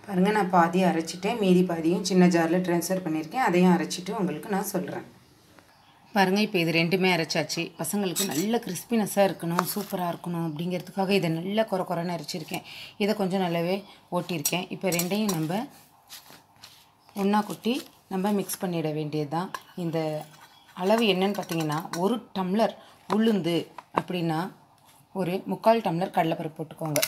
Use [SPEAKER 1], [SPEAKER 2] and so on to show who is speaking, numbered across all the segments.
[SPEAKER 1] பாருங்கள் நான் பாதி அரைச்சிட்டேன் மீதி பாதியும் சின்ன ஜாரில் ட்ரான்ஸ்ஃபர் பண்ணியிருக்கேன் அதையும் அரைச்சிட்டு உங்களுக்கு நான் சொல்கிறேன் பாருங்கள் இப்போ இது ரெண்டுமே அரைச்சாச்சு பசங்களுக்கு நல்ல கிறிஸ்பினஸ்ஸாக இருக்கணும் சூப்பராக இருக்கணும் அப்படிங்கிறதுக்காக இதை நல்ல குறை குறைன்னு அரைச்சிருக்கேன் இதை கொஞ்சம் நல்லாவே ஓட்டியிருக்கேன் இப்போ ரெண்டையும் நம்ம ஒன்றா கொட்டி நம்ம மிக்ஸ் பண்ணிட வேண்டியது தான் இந்த அளவு என்னன்னு பார்த்தீங்கன்னா ஒரு டம்ளர் உளுந்து அப்படின்னா ஒரு முக்கால் டம்ளர் கடலைப்பருப்பு போட்டுக்கோங்க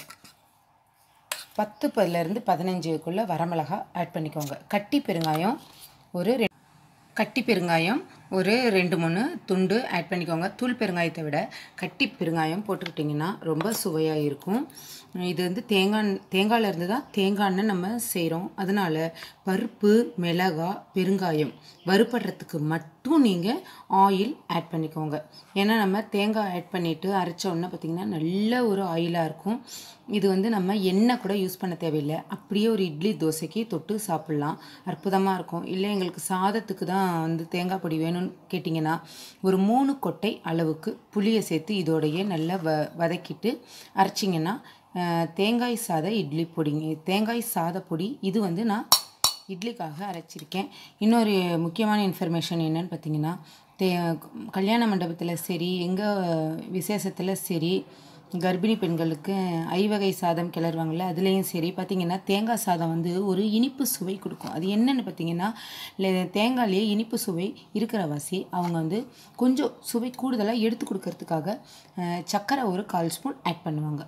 [SPEAKER 1] பத்து பதிலேருந்து பதினஞ்சுக்குள்ளே வரமிளகா ஆட் பண்ணிக்கோங்க கட்டி பெருங்காயம் ஒரு ரெ கட்டி பெருங்காயம் ஒரு ரெண்டு மூணு துண்டு ஆட் பண்ணிக்கோங்க தூள் பெருங்காயத்தை விட கட்டி பெருங்காயம் போட்டுக்கிட்டிங்கன்னா ரொம்ப சுவையாக இருக்கும் இது வந்து தேங்காய் தேங்காயில இருந்து தான் தேங்காய் எண்ணெய் நம்ம செய்கிறோம் அதனால் பருப்பு மிளகா பெருங்காயம் வறுபடுறதுக்கு மட்டும் நீங்கள் ஆயில் ஆட் பண்ணிக்கோங்க ஏன்னா நம்ம தேங்காய் ஆட் பண்ணிவிட்டு அரைச்ச உடனே பார்த்திங்கன்னா நல்ல ஒரு ஆயிலாக இருக்கும் இது வந்து நம்ம எண்ணெய் கூட யூஸ் பண்ண தேவையில்லை அப்படியே ஒரு இட்லி தோசைக்கு தொட்டு சாப்பிட்லாம் அற்புதமாக இருக்கும் இல்லை எங்களுக்கு சாதத்துக்கு தான் வந்து தேங்காய் பொடி வேணும்னு கேட்டிங்கன்னா ஒரு மூணு கொட்டை அளவுக்கு புளியை சேர்த்து இதோடையே நல்லா வ வதக்கிட்டு அரைச்சிங்கன்னா அஹ், தேங்காய் சாத இட்லி பொடிங்க தேங்காய் சாத பொடி இது வந்து நான் இட்லிக்காக அரைச்சிருக்கேன் இன்னொரு முக்கியமான இன்ஃபர்மேஷன் என்னன்னு பார்த்தீங்கன்னா தே கல்யாண மண்டபத்தில் சரி எங்கள் விசேஷத்தில் சரி கர்ப்பிணி பெண்களுக்கு ஐவகை சாதம் கிளறுவாங்கள்ல அதுலேயும் சரி பார்த்திங்கன்னா தேங்காய் சாதம் வந்து ஒரு இனிப்பு சுவை கொடுக்கும் அது என்னென்னு பார்த்தீங்கன்னா le- தேங்காயிலேயே இனிப்பு சுவை இருக்கிற வாசி அவங்க வந்து கொஞ்சம் சுவை கூடுதலாக எடுத்து கொடுக்கறதுக்காக அஹ், சர்க்கரை ஒரு கால் ஸ்பூன் ஆட் பண்ணுவாங்க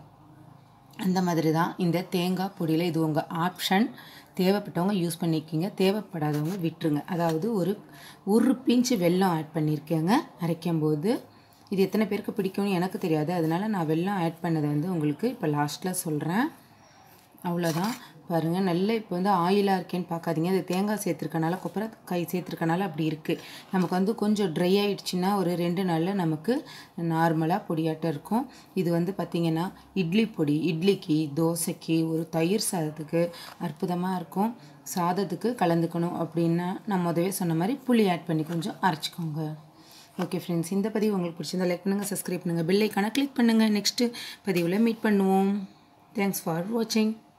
[SPEAKER 1] அந்த மாதிரி தான் இந்த தேங்காய் பொடியில் இது உங்கள் ஆப்ஷன் தேவைப்பட்டவங்க யூஸ் பண்ணிக்கிங்க தேவைப்படாதவங்க விட்டுருங்க அதாவது ஒரு ஒரு பிஞ்சு வெல்லம் ஆட் பண்ணியிருக்கேங்க அரைக்கும் போது இது எத்தனை பேருக்கு பிடிக்கும்னு எனக்கு தெரியாது அதனால நான் வெல்லம் ஆட் பண்ணதை வந்து உங்களுக்கு இப்போ லாஸ்ட்டில் சொல்கிறேன் அவ்வளோதான் பாருங்கள் நல்ல இப்போ வந்து ஆயிலாக இருக்கேன்னு பார்க்காதீங்க அது தேங்காய் சேர்த்துருக்கனால கொப்பரை காய் சேர்த்துருக்கனால அப்படி இருக்குது நமக்கு வந்து கொஞ்சம் ட்ரை ஆயிடுச்சுன்னா ஒரு ரெண்டு நாளில் நமக்கு நார்மலாக பொடியாட்டம் இருக்கும் இது வந்து பார்த்திங்கன்னா இட்லி பொடி இட்லிக்கு தோசைக்கு ஒரு தயிர் சாதத்துக்கு அற்புதமாக இருக்கும் சாதத்துக்கு கலந்துக்கணும் அப்படின்னா நான் முதவே சொன்ன மாதிரி புளி ஆட் பண்ணி கொஞ்சம் அரைச்சிக்கோங்க ஓகே ஃப்ரெண்ட்ஸ் இந்த பதிவு உங்களுக்கு பிடிச்சிருந்தா லைக் பண்ணுங்கள் சப்ஸ்கிரைப் பண்ணுங்கள் பெல் ஐக்கானை கிளிக் பண்ணுங்கள் நெக்ஸ்ட்டு பதிவில் மீட் பண்ணுவோம் தேங்க்ஸ் ஃபார் வாட்சிங்